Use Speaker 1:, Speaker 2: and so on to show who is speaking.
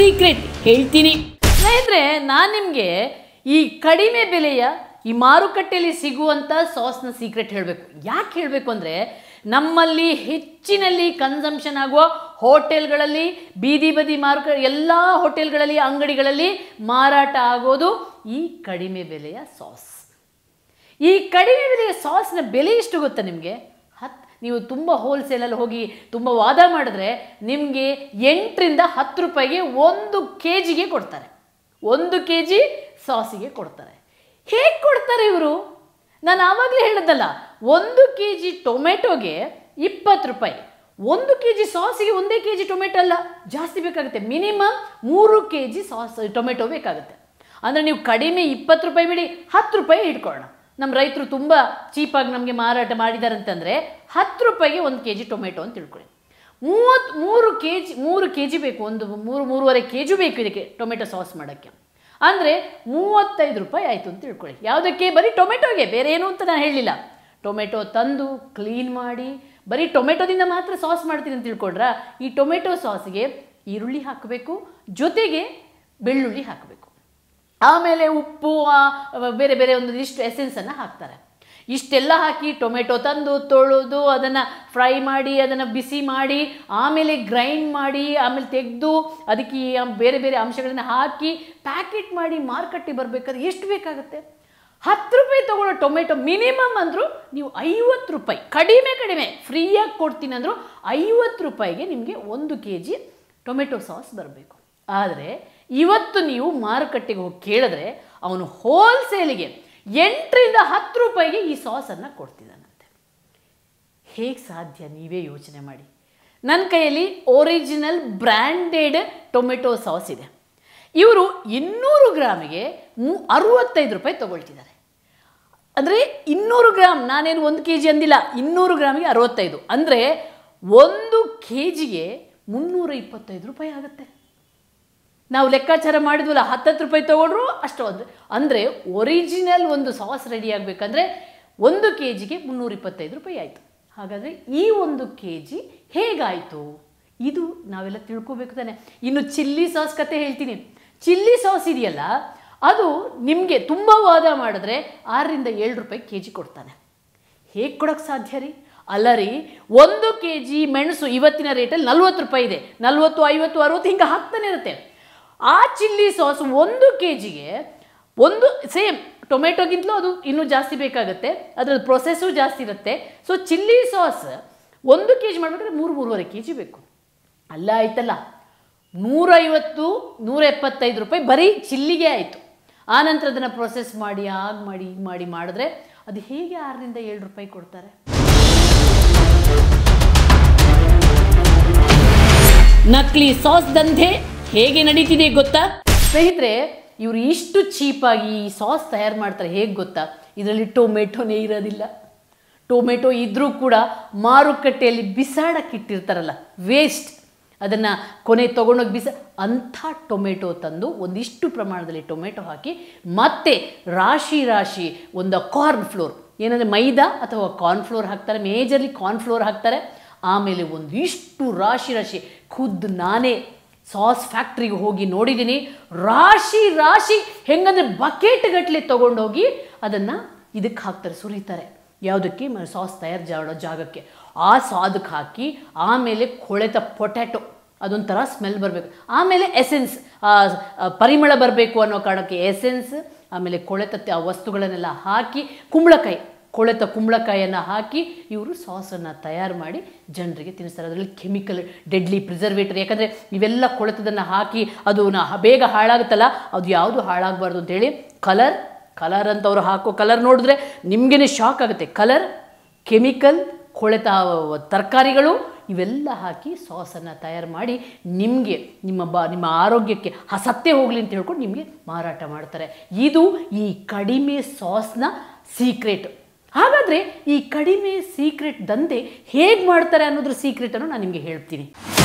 Speaker 1: secret ಹೇಳ್ತೀನಿ ಸ್ನೇಹಿತರೆ ನಾನು ನಿಮಗೆ ಈ ಕಡಿಮೆ ಬೆಲೆಯ ಈ ಮಾರುಕಟ್ಟೆಯಲ್ಲಿ ಸಿಗುವಂಥ ಸಾಸ್ನ ಸೀಕ್ರೆಟ್ ಹೇಳಬೇಕು ಯಾಕೆ ಹೇಳಬೇಕು ಅಂದರೆ ನಮ್ಮಲ್ಲಿ ಹೆಚ್ಚಿನಲ್ಲಿ ಕನ್ಸಂಪ್ಷನ್ ಆಗುವ ಹೋಟೆಲ್ಗಳಲ್ಲಿ ಬೀದಿ ಬದಿ ಮಾರುಕ ಎಲ್ಲ ಹೋಟೆಲ್ಗಳಲ್ಲಿ ಅಂಗಡಿಗಳಲ್ಲಿ ಮಾರಾಟ ಆಗೋದು ಈ ಕಡಿಮೆ ಬೆಲೆಯ ಸಾಸ್ ಈ ಕಡಿಮೆ ಬೆಲೆಯ ಸಾಸ್ನ ಬೆಲೆ ಎಷ್ಟು ಗೊತ್ತಾ ನಿಮಗೆ ಹತ್ತು ನೀವು ತುಂಬ ಹೋಲ್ಸೇಲಲ್ಲಿ ಹೋಗಿ ತುಂಬ ವಾದ ಮಾಡಿದ್ರೆ ನಿಮಗೆ ಎಂಟರಿಂದ ಹತ್ತು ರೂಪಾಯಿಗೆ ಒಂದು ಕೆ ಜಿಗೆ ಕೊಡ್ತಾರೆ ಒಂದು ಕೆ ಜಿ ಸಾಸಿಗೆ ಕೊಡ್ತಾರೆ ಹೇಗೆ ಕೊಡ್ತಾರೆ ಇವರು ನಾನು ಆವಾಗಲೇ ಹೇಳಿದ್ದಲ್ಲ ಒಂದು ಕೆ ಜಿ ಟೊಮೆಟೊಗೆ ಇಪ್ಪತ್ತು ರೂಪಾಯಿ ಒಂದು ಕೆ ಜಿ ಸಾಸಿಗೆ ಒಂದೇ ಕೆ ಜಿ ಟೊಮೆಟೊ ಅಲ್ಲ ಜಾಸ್ತಿ ಬೇಕಾಗುತ್ತೆ ಮಿನಿಮಮ್ ಮೂರು ಕೆ ಜಿ ಸಾಸ್ ಟೊಮೆಟೊ ಬೇಕಾಗುತ್ತೆ ಅಂದರೆ ನೀವು ಕಡಿಮೆ ಇಪ್ಪತ್ತು ರೂಪಾಯಿ ಬಿಡಿ ಹತ್ತು ರೂಪಾಯಿ ಇಟ್ಕೊಳ್ಳೋಣ ನಮ್ಮ ರೈತರು ತುಂಬ ಚೀಪಾಗಿ ನಮಗೆ ಮಾರಾಟ ಮಾಡಿದ್ದಾರೆ ಅಂತಂದರೆ ಹತ್ತು ರೂಪಾಯಿಗೆ ಒಂದು ಕೆ ಜಿ ಟೊಮೆಟೊ ಅಂತ ತಿಳ್ಕೊಳ್ಳಿ ಮೂವತ್ತು ಮೂರು ಕೆ ಜಿ ಮೂರು ಕೆ ಜಿ ಬೇಕು ಒಂದು ಮೂರು ಮೂರುವರೆ ಕೆ ಜಿ ಬೇಕು ಇದಕ್ಕೆ ಟೊಮೆಟೊ ಸಾಸ್ ಮಾಡೋಕ್ಕೆ ಅಂದರೆ ಮೂವತ್ತೈದು ರೂಪಾಯಿ ಆಯಿತು ಅಂತ ತಿಳ್ಕೊಳ್ಳಿ ಯಾವುದಕ್ಕೆ ಬರೀ ಟೊಮೆಟೊಗೆ ಬೇರೆ ಏನು ಅಂತ ನಾನು ಹೇಳಲಿಲ್ಲ ಟೊಮೆಟೊ ತಂದು ಕ್ಲೀನ್ ಮಾಡಿ ಬರೀ ಟೊಮೆಟೊದಿಂದ ಮಾತ್ರ ಸಾಸ್ ಮಾಡ್ತೀನಿ ಅಂತ ತಿಳ್ಕೊಂಡ್ರ ಈ ಟೊಮೆಟೊ ಸಾಸ್ಗೆ ಈರುಳ್ಳಿ ಹಾಕಬೇಕು ಜೊತೆಗೆ ಬೆಳ್ಳುಳ್ಳಿ ಹಾಕಬೇಕು ಆಮೇಲೆ ಉಪ್ಪು ಆ, ಬೇರೆ ಬೇರೆ ಒಂದು ಇಷ್ಟು ಎಸೆನ್ಸನ್ನು ಹಾಕ್ತಾರೆ ಇಷ್ಟೆಲ್ಲ ಹಾಕಿ ಟೊಮೆಟೊ ತಂದು ತೊಳೆದು ಅದನ್ನು ಫ್ರೈ ಮಾಡಿ ಅದನ್ನು ಬಿಸಿ ಮಾಡಿ ಆಮೇಲೆ ಗ್ರೈಂಡ್ ಮಾಡಿ ಆಮೇಲೆ ತೆಗೆದು ಅದಕ್ಕೆ ಈ ಬೇರೆ ಬೇರೆ ಅಂಶಗಳನ್ನು ಹಾಕಿ ಪ್ಯಾಕೆಟ್ ಮಾಡಿ ಮಾರ್ಕೆಟಿಗೆ ಬರಬೇಕಾದ್ರೆ ಎಷ್ಟು ಬೇಕಾಗುತ್ತೆ ಹತ್ತು ರೂಪಾಯಿ ತೊಗೊಳ್ಳೋ ಟೊಮೆಟೊ ಮಿನಿಮಮ್ ಅಂದರೂ ನೀವು ಐವತ್ತು ರೂಪಾಯಿ ಕಡಿಮೆ ಕಡಿಮೆ ಫ್ರೀಯಾಗಿ ಕೊಡ್ತೀನಿ ಅಂದರೂ ಐವತ್ತು ರೂಪಾಯಿಗೆ ನಿಮಗೆ ಒಂದು ಕೆ ಜಿ ಟೊಮೆಟೊ ಸಾಸ್ ಬರಬೇಕು ಆದರೆ ಇವತ್ತು ನೀವು ಮಾರುಕಟ್ಟೆಗೆ ಹೋಗಿ ಕೇಳಿದ್ರೆ ಅವನು ಹೋಲ್ಸೇಲಿಗೆ ಎಂಟರಿಂದ ಹತ್ತು ರೂಪಾಯಿಗೆ ಈ ಸಾಸನ್ನು ಕೊಡ್ತಿದ್ದಾನಂತೆ ಹೇಗೆ ಸಾಧ್ಯ ನೀವೇ ಯೋಚನೆ ಮಾಡಿ ನನ್ನ ಕೈಯಲ್ಲಿ ಒರಿಜಿನಲ್ ಬ್ರ್ಯಾಂಡೆಡ್ ಟೊಮೆಟೊ ಸಾಸ್ ಇದೆ ಇವರು ಇನ್ನೂರು ಗ್ರಾಮಿಗೆ ಮೂ ಅರುವತ್ತೈದು ರೂಪಾಯಿ ತಗೊಳ್ತಿದ್ದಾರೆ ಅಂದರೆ ಇನ್ನೂರು ಗ್ರಾಮ್ ನಾನೇನು ಒಂದು ಕೆ ಜಿ ಅಂದಿಲ್ಲ ಇನ್ನೂರು ಗ್ರಾಮಿಗೆ ಅರವತ್ತೈದು ಅಂದರೆ ಒಂದು ಕೆ ಜಿಗೆ ಮುನ್ನೂರ ಇಪ್ಪತ್ತೈದು ರೂಪಾಯಿ ಆಗುತ್ತೆ ನಾವು ಲೆಕ್ಕಾಚಾರ ಮಾಡಿದ್ವಲ್ಲ ಹತ್ತತ್ತು ರೂಪಾಯಿ ತೊಗೊಂಡ್ರು ಅಷ್ಟು ಒಂದು ಅಂದರೆ ಒರಿಜಿನಲ್ ಒಂದು ಸಾಸ್ ರೆಡಿ ಆಗಬೇಕಂದ್ರೆ ಒಂದು ಕೆ ಜಿಗೆ ಮುನ್ನೂರ ಇಪ್ಪತ್ತೈದು ರೂಪಾಯಿ ಆಯಿತು ಹಾಗಾದರೆ ಈ ಒಂದು ಕೆ ಜಿ ಹೇಗಾಯಿತು ಇದು ನಾವೆಲ್ಲ ತಿಳ್ಕೊಬೇಕು ತಾನೆ ಇನ್ನು ಚಿಲ್ಲಿ ಸಾಸ್ ಕತೆ ಹೇಳ್ತೀನಿ ಚಿಲ್ಲಿ ಸಾಸ್ ಇದೆಯಲ್ಲ ಅದು ನಿಮಗೆ ತುಂಬ ವಾದ ಮಾಡಿದ್ರೆ ಆರರಿಂದ ಏಳು ರೂಪಾಯಿ ಕೆ ಜಿ ಕೊಡ್ತಾನೆ ಹೇಗೆ ಕೊಡೋಕ್ಕೆ ಸಾಧ್ಯ ರೀ ಅಲ್ಲ ರೀ ಒಂದು ಕೆ ಜಿ ಮೆಣಸು ಇವತ್ತಿನ ರೇಟಲ್ಲಿ ನಲ್ವತ್ತು ರೂಪಾಯಿ ಇದೆ ನಲ್ವತ್ತು ಐವತ್ತು ಅರುವತ್ತು ಹಿಂಗೆ ಹಾಕ್ತಾನೆ ಇರುತ್ತೆ ಆ ಚಿಲ್ಲಿ ಸಾಸ್ ಒಂದು ಕೆ ಜಿಗೆ ಒಂದು ಸೇಮ್ ಟೊಮೆಟೊಗಿಂತಲೂ ಅದು ಇನ್ನೂ ಜಾಸ್ತಿ ಬೇಕಾಗುತ್ತೆ ಅದರ ಪ್ರೊಸೆಸ್ಸು ಜಾಸ್ತಿ ಇರುತ್ತೆ ಸೊ ಚಿಲ್ಲಿ ಸಾಸ್ ಒಂದು ಕೆ ಜಿ ಮಾಡಬೇಕಾದ್ರೆ ಮೂರು ಮೂರುವರೆ ಕೆ ಜಿ ಬೇಕು ಅಲ್ಲ ಆಯ್ತಲ್ಲ ನೂರೈವತ್ತು ನೂರ ಎಪ್ಪತ್ತೈದು ರೂಪಾಯಿ ಬರೀ ಚಿಲ್ಲಿಗೆ ಆಯಿತು ಆನಂತರ ಅದನ್ನು ಪ್ರೊಸೆಸ್ ಮಾಡಿ ಆಗ ಮಾಡಿ ಈಗ ಮಾಡಿ ಮಾಡಿದ್ರೆ ಅದು ಹೇಗೆ ಆರರಿಂದ ಏಳು ರೂಪಾಯಿ ಕೊಡ್ತಾರೆ ನಕಲಿ ಸಾಸ್ ದಂಧೆ ಹೇಗೆ ನಡೀತಿದೆ ಗೊತ್ತಾ ಸ್ನೇಹಿತರೆ ಇವರು ಇಷ್ಟು ಚೀಪಾಗಿ ಈ ಸಾಸ್ ತಯಾರು ಮಾಡ್ತಾರೆ ಹೇಗೆ ಗೊತ್ತಾ ಇದರಲ್ಲಿ ಟೊಮೆಟೊನೇ ಇರೋದಿಲ್ಲ ಟೊಮೆಟೊ ಇದ್ದರೂ ಕೂಡ ಮಾರುಕಟ್ಟೆಯಲ್ಲಿ ಬಿಸಾಡಕ್ಕಿಟ್ಟಿರ್ತಾರಲ್ಲ ವೇಸ್ಟ್ ಅದನ್ನು ಕೊನೆ ತೊಗೊಂಡೋಗಿ ಬಿಸ ಅಂಥ ಟೊಮೆಟೊ ತಂದು ಒಂದಿಷ್ಟು ಪ್ರಮಾಣದಲ್ಲಿ ಟೊಮೆಟೊ ಹಾಕಿ ಮತ್ತೆ ರಾಶಿ ರಾಶಿ ಒಂದು ಕಾರ್ನ್ ಫ್ಲೋರ್ ಏನಂದರೆ ಮೈದಾ ಅಥವಾ ಕಾರ್ನ್ ಫ್ಲೋರ್ ಹಾಕ್ತಾರೆ ಮೇಜರ್ಲಿ ಕಾರ್ನ್ ಫ್ಲೋರ್ ಹಾಕ್ತಾರೆ ಆಮೇಲೆ ಒಂದಿಷ್ಟು ರಾಶಿ ರಾಶಿ ಖುದ್ದು ನಾನೇ ಸಾಸ್ ಫ್ಯಾಕ್ಟ್ರಿಗೆ ಹೋಗಿ ನೋಡಿದ್ದೀನಿ ರಾಶಿ ರಾಶಿ ಹೆಂಗಂದ್ರೆ ಬಕೆಟ್ ಗಟ್ಟಲೆ ತೊಗೊಂಡೋಗಿ ಅದನ್ನು ಇದಕ್ಕೆ ಹಾಕ್ತಾರೆ ಸುರಿತಾರೆ ಯಾವುದಕ್ಕೆ ಮ- ಸಾಸ್ ತಯಾರು ಮಾಡೋ ಜಾಗಕ್ಕೆ ಆ ಸಾದಕ್ಕೆ ಹಾಕಿ ಆಮೇಲೆ ಕೊಳೆತ ಪೊಟ್ಯಾಟೊ ಅದೊಂಥರ ಸ್ಮೆಲ್ ಬರಬೇಕು ಆಮೇಲೆ ಎಸೆನ್ಸ್ ಪರಿಮಳ ಬರಬೇಕು ಅನ್ನೋ ಕಾರಣಕ್ಕೆ ಎಸೆನ್ಸ್ ಆಮೇಲೆ ಕೊಳೆತ ತ- ವಸ್ತುಗಳನ್ನೆಲ್ಲ ಹಾಕಿ ಕುಂಬಳಕಾಯಿ ಕೊಳೆತ ಕುಂಬಳಕಾಯಿಯನ್ನು ಹಾಕಿ ಇವರು ಸಾಸನ್ನು ತಯಾರು ಮಾಡಿ ಜನರಿಗೆ ತಿನ್ನಿಸ್ತಾರೆ ಅದರಲ್ಲಿ ಕೆಮಿಕಲ್ ಡೆಡ್ಲಿ ಪ್ರಿಸರ್ವೇಟರ್ ಯಾಕಂದರೆ ಇವೆಲ್ಲ ಕೊಳೆತದನ್ನು ಹಾಕಿ ಅದು ನಾ ಬೇಗ ಹಾಳಾಗುತ್ತಲ್ಲ ಅದು ಯಾವುದು ಹಾಳಾಗಬಾರ್ದು ಅಂತೇಳಿ ಕಲರ್ ಕಲರ್ ಅಂತ ಅವರು ಹಾಕೋ ಕಲರ್ ನೋಡಿದ್ರೆ ನಿಮಗೇ ಶಾಕ್ ಆಗುತ್ತೆ ಕಲರ್ ಕೆಮಿಕಲ್ ಕೊಳೆತ ತರಕಾರಿಗಳು ಇವೆಲ್ಲ ಹಾಕಿ ಸಾಸನ್ನು ತಯಾರು ಮಾಡಿ ನಿಮಗೆ ನಿಮ್ಮ ಬ ನಿಮ್ಮ ಆರೋಗ್ಯಕ್ಕೆ ಹ ಸತ್ತೇ ಹೋಗಲಿ ಅಂತ ಹೇಳ್ಕೊಂಡು ನಿಮಗೆ ಮಾರಾಟ ಮಾಡ್ತಾರೆ ಇದು ಈ ಕಡಿಮೆ ಸಾಸ್ನ ಸೀಕ್ರೆಟ್ ಹಾಗಾದರೆ ಈ ಕಡಿಮೆ ಸೀಕ್ರೆಟ್ ದಂಧೆ ಹೇಗೆ ಮಾಡ್ತಾರೆ ಅನ್ನೋದ್ರ ಸೀಕ್ರೆಟನ್ನು ನಾನು ನಿಮಗೆ ಹೇಳ್ತೀನಿ